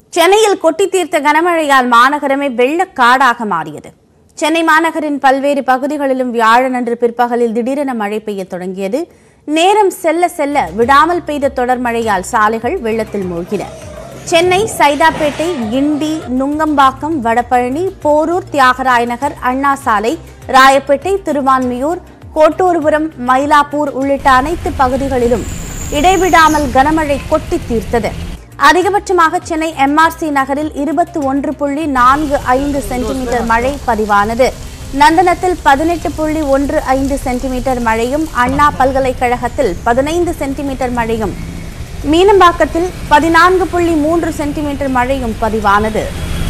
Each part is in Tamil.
சென்னையில் கொட்டி தீர்த்த கனமழையால் மாநகரமே வெள்ளக்காடாக மாறியது சென்னை மாநகரின் பல்வேறு பகுதிகளிலும் வியாழனன்று பிற்பகலில் திடீரென மழை பெய்யத் தொடங்கியது நேரம் செல்ல செல்ல விடாமல் பெய்த தொடர் மழையால் சாலைகள் வெள்ளத்தில் மூழ்கின சென்னை சைதாப்பேட்டை கிண்டி நுங்கம்பாக்கம் வடபழனி போரூர் தியாகராய நகர் அண்ணா சாலை ராயப்பேட்டை திருவான்மியூர் கோட்டூர்புரம் மயிலாப்பூர் உள்ளிட்ட அனைத்து பகுதிகளிலும் இடைவிடாமல் கனமழை கொட்டி தீர்த்தது அதிகபட்சமாக சென்னை எம்ஆர்சி நகரில் இருபத்தி ஒன்று புள்ளி நான்கு ஐந்து சென்டிமீட்டர் மழை பதிவானது நந்தனத்தில் பதினெட்டு புள்ளி ஒன்று ஐந்து சென்டிமீட்டர் மழையும் அண்ணா பல்கலைக்கழகத்தில் பதினைந்து சென்டிமீட்டர் மழையும் மீனம்பாக்கத்தில் பதினான்கு புள்ளி மூன்று சென்டிமீட்டர் மழையும் பதிவானது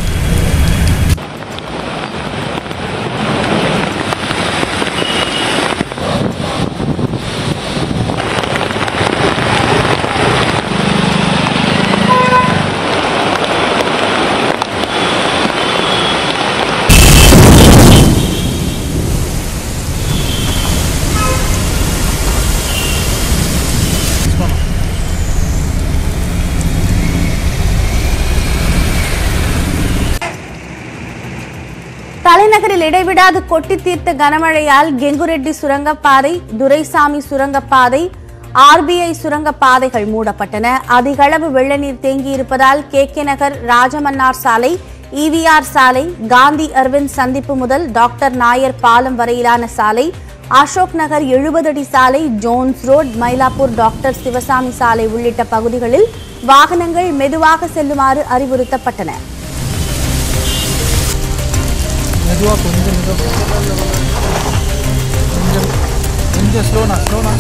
தலைநகரில் இடைவிடாது கொட்டி தீர்த்த கனமழையால் கெங்குரெட்டி சுரங்கப்பாதை துரைசாமி சுரங்கப்பாதை ஆர்பிஐ சுரங்கப்பாதைகள் மூடப்பட்டன அதிகளவு வெள்ள நீர் தேங்கியிருப்பதால் கே கே நகர் ராஜமன்னார் சாலை இவிஆர் சாலை காந்தி அரவிந்த் சந்திப்பு முதல் டாக்டர் நாயர் பாலம் வரையிலான சாலை அசோக் நகர் எழுபது அடி சாலை Jones road Mylapore doctor Sivasamy சாலை உள்ளிட்ட பகுதிகளில் வாகனங்கள் மெதுவாக செல்லுமாறு அறிவுறுத்தப்பட்டன மெதுவாக கொஞ்சம் மெதுவாக கொஞ்சம் கொஞ்சம் ஸ்லோனா ஸ்லோனா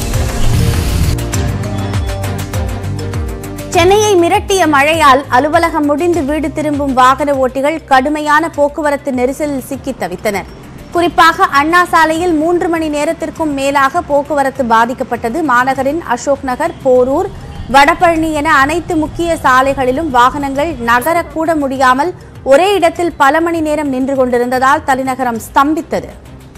சென்னையை மிரட்டிய மழையால் அலுவலகம் முடிந்து வீடு திரும்பும் வாகன ஓட்டிகள் கடுமையான போக்குவரத்து நெரிசலில் சிக்கி தவித்தனர் குறிப்பாக அண்ணா சாலையில் மூன்று மணி நேரத்திற்கும் மேலாக போக்குவரத்து பாதிக்கப்பட்டது மாநகரின் அசோக் நகர் போரூர் வடபழனி என அனைத்து முக்கிய சாலைகளிலும் வாகனங்கள் நகரக்கூட முடியாமல் ஒரே இடத்தில் பல மணி நேரம் நின்று கொண்டிருந்ததால் தலைநகரம் ஸ்தம்பித்தது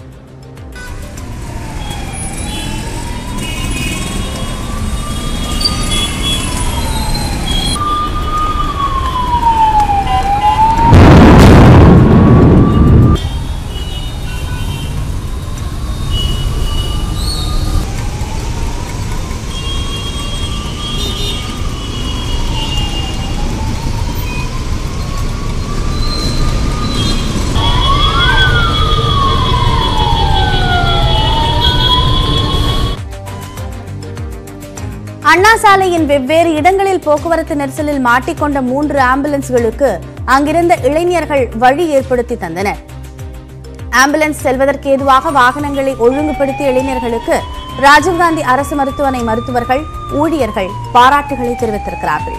அண்ணா சாலையின் வெவ்வேறு இடங்களில் போக்குவரத்து நெரிசலில் மாட்டிக்கொண்ட மூன்று ஆம்புலன்ஸ்களுக்கு அங்கிருந்த இளைஞர்கள் வழி ஏற்படுத்தி தந்தனர் ஆம்புலன்ஸ் செல்வதற்கு ஏதுவாக வாகனங்களை ஒழுங்குபடுத்திய இளைஞர்களுக்கு ராஜீவ்காந்தி அரசு மருத்துவமனை மருத்துவர்கள் ஊழியர்கள் பாராட்டுகளை தெரிவித்திருக்கிறார்கள்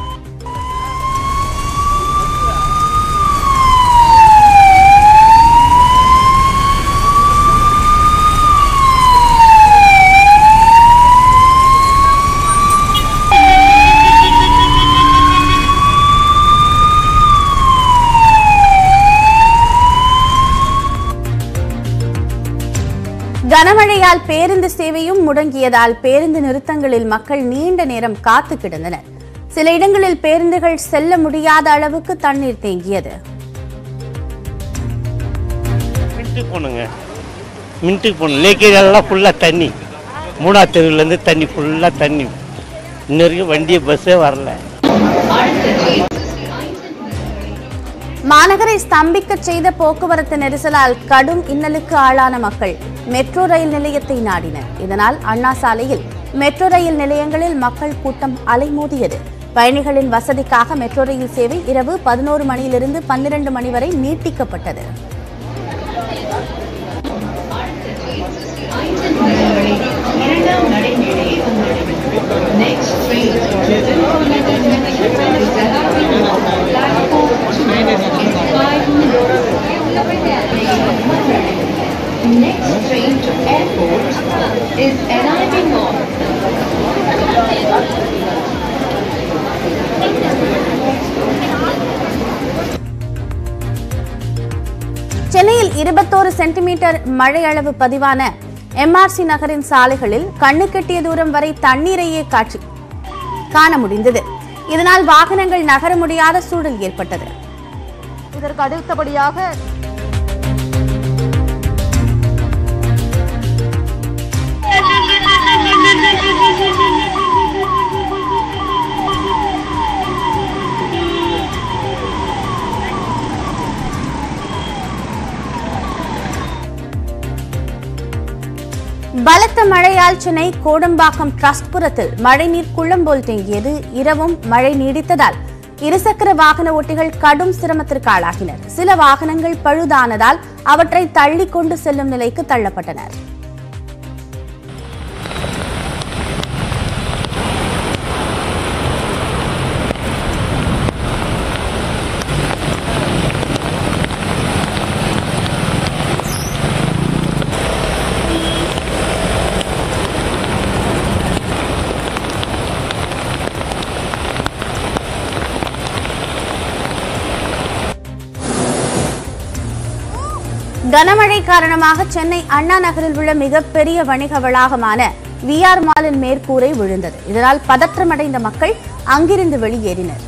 கனமழையால் பேருந்து சேவையும் முடங்கியதால் பேருந்து நிறுத்தங்களில் மக்கள் நீண்ட நேரம் காத்து கிடந்தனர் சில இடங்களில் பேருந்துகள் செல்ல முடியாத அளவுக்கு தண்ணீர் தேங்கியது மின்ட்டுக்கு போகணுங்க மின்ட்டுக்கு போகணும் லேக்கேஜ் எல்லாம் ஃபுல்லாக தண்ணி மூணா தெருவுலேருந்து தண்ணி ஃபுல்லாக தண்ணி இன்ன வரைக்கும் வண்டியை பஸ்ஸே வரல மாநகரை ஸ்தம்பிக்க செய்த போக்குவரத்து நெரிசலால் கடும் இன்னலுக்கு ஆளான மக்கள் மெட்ரோ ரயில் நிலையத்தை நாடினர் இதனால் அண்ணா சாலையில் மெட்ரோ ரயில் நிலையங்களில் மக்கள் கூட்டம் அலைமோதியது பயணிகளின் வசதிக்காக மெட்ரோ ரயில் சேவை இரவு பதினோரு மணியிலிருந்து பன்னிரண்டு மணி வரை நீட்டிக்கப்பட்டது Next train to airport is NIB Mall. சென்னையில் இருபத்தோரு சென்டிமீட்டர் மழை அளவு பதிவான எம்ஆர்சி நகரின் சாலைகளில் கண்ணு கெட்டிய தூரம் வரை தண்ணீரையே காட்சி காண முடிந்தது இதனால் வாகனங்கள் நகர முடியாத சூழல் ஏற்பட்டது இதற்கு அடுத்தபடியாக பலத்த மழையால் சென்னை கோடம்பாக்கம் ட்ரஸ்ட்புரத்தில் மழைநீர் குளம் போல் தேங்கியது இரவும் மழை நீடித்ததால் இருசக்கர வாகன ஓட்டிகள் கடும் சிரமத்திற்கு ஆளாகினர் சில வாகனங்கள் பழுதானதால் அவற்றை தள்ளிக் கொண்டு செல்லும் நிலைக்கு தள்ளப்பட்டனர் கனமழை காரணமாக சென்னை அண்ணா நகரில் உள்ள மிகப்பெரிய வணிக வளாகமான விஆர் மாலின் மேற்கூரை விழுந்தது இதனால் பதற்றமடைந்த மக்கள் அங்கிருந்து வெளியேறினர்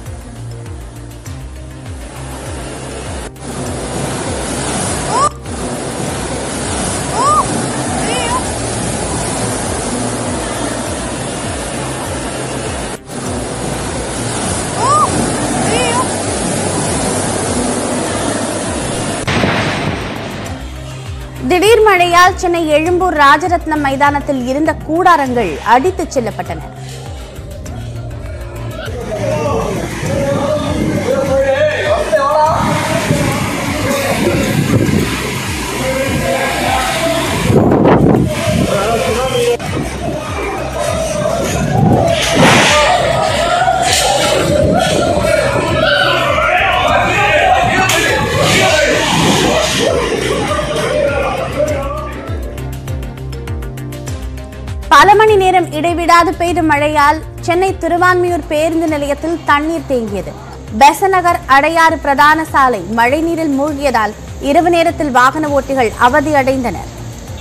திடீர் மழையால் சென்னை எழும்பூர் ராஜரத்னம் மைதானத்தில் இருந்த கூடாரங்கள் அடித்துச் செல்லப்பட்டன பல மணி நேரம் இடைவிடாது பெய்த மழையால் சென்னை திருவான்மியூர் பேருந்து நிலையத்தில் தண்ணீர் தேங்கியது பெசநகர் அடையாறு பிரதான சாலை மழைநீரில் மூழ்கியதால் இரவு நேரத்தில் வாகன ஓட்டிகள் அவதி அடைந்தனர்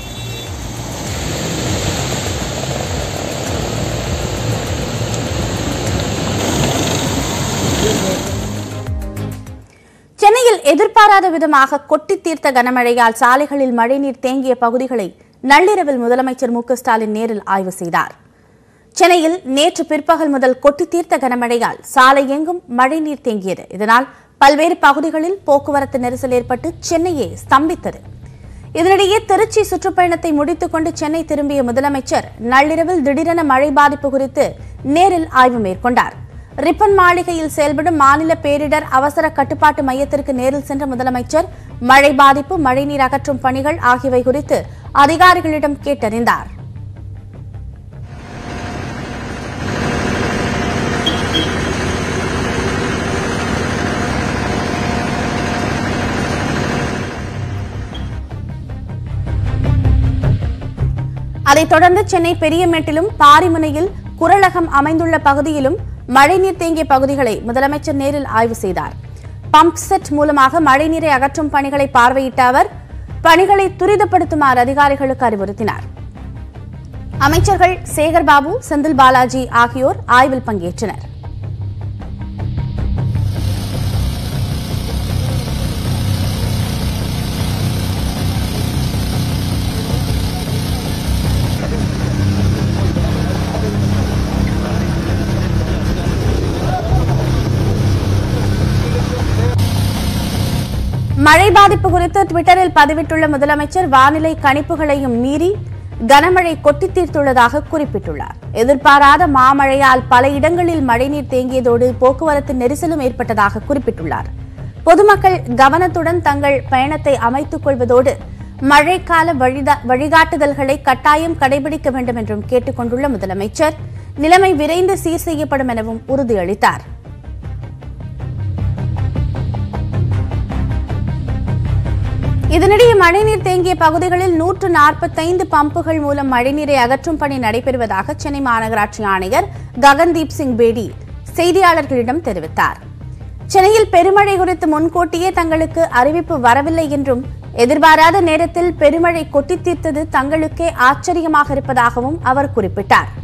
சென்னையில் எதிர்பாராத விதமாக கொட்டி தீர்த்த கனமழையால் சாலைகளில் மழைநீர் தேங்கிய பகுதிகளை நள்ளிரவில் முதலமைச்சர் மு க ஸ்டாலின் நேரில் ஆய்வு செய்தார் சென்னையில் நேற்று பிற்பகல் முதல் கொட்டி தீர்த்த கனமழையால் சாலை எங்கும் மழைநீர் தேங்கியது இதனால் பல்வேறு பகுதிகளில் போக்குவரத்து நெரிசல் ஏற்பட்டு சென்னையே ஸ்தம்பித்தது இதனிடையே திருச்சி சுற்றுப்பயணத்தை முடித்துக் கொண்டு சென்னை திரும்பிய முதலமைச்சர் நள்ளிரவில் திடீரென மழை பாதிப்பு குறித்து நேரில் ஆய்வு மேற்கொண்டார் ரிப்பன் மாளிகையில் செயல்படும் மாநில பேரிடர் அவசர கட்டுப்பாட்டு மையத்திற்கு நேரில் சென்ற முதலமைச்சர் மழை பாதிப்பு மழைநீர் அகற்றும் பணிகள் ஆகியவை குறித்து அதிகாரிகளிடம் கேட்டறிந்தார் அதைத் தொடர்ந்து சென்னை பெரியமேட்டிலும் பாரிமுனையில் குரலகம் அமைந்துள்ள பகுதியிலும் மழைநீர் தேங்கிய பகுதிகளை முதலமைச்சர் நேரில் ஆய்வு செய்தார் பம்ப் செட் மூலமாக மழைநீரை அகற்றும் பணிகளை பார்வையிட்ட அவர் பணிகளை துரிதப்படுத்துமாறு அதிகாரிகளுக்கு அறிவுறுத்தினார் அமைச்சர்கள் சேகர் பாபு செந்தில் பாலாஜி ஆகியோர் ஆய்வில் பங்கேற்றனர் மழை பாதிப்பு குறித்து ட்விட்டரில் பதிவிட்டுள்ள முதலமைச்சர் வானிலை கணிப்புகளையும் மீறி கனமழை கொட்டி தீர்த்துள்ளதாக குறிப்பிட்டுள்ளார் எதிர்பாராத மாமழையால் பல இடங்களில் மழைநீர் தேங்கியதோடு போக்குவரத்து நெரிசலும் ஏற்பட்டதாக குறிப்பிட்டுள்ளார் பொதுமக்கள் கவனத்துடன் தங்கள் பயணத்தை அமைத்துக் கொள்வதோடு மழைக்கால வழிதா- வழிகாட்டுதல்களை கட்டாயம் கடைபிடிக்க வேண்டும் என்றும் கேட்டுக் கொண்டுள்ள முதலமைச்சர் நிலைமை விரைந்து சீர் செய்யப்படும் எனவும் உறுதியளித்தார் இதனிடையே மழைநீர் தேங்கிய பகுதிகளில் நூற்று நாற்பத்தைந்து பம்புகள் மூலம் மழைநீரை அகற்றும் பணி நடைபெறுவதாக சென்னை மாநகராட்சி ஆணையர் ககன்தீப் சிங் பேடி செய்தியாளர்களிடம் தெரிவித்தார் சென்னையில் பெருமழை குறித்து முன்கூட்டியே தங்களுக்கு அறிவிப்பு வரவில்லை என்றும் எதிர்பாராத நேரத்தில் பெருமழை கொட்டித் தீர்த்தது தங்களுக்கே ஆச்சரியமாக இருப்பதாகவும் அவர் குறிப்பிட்டார்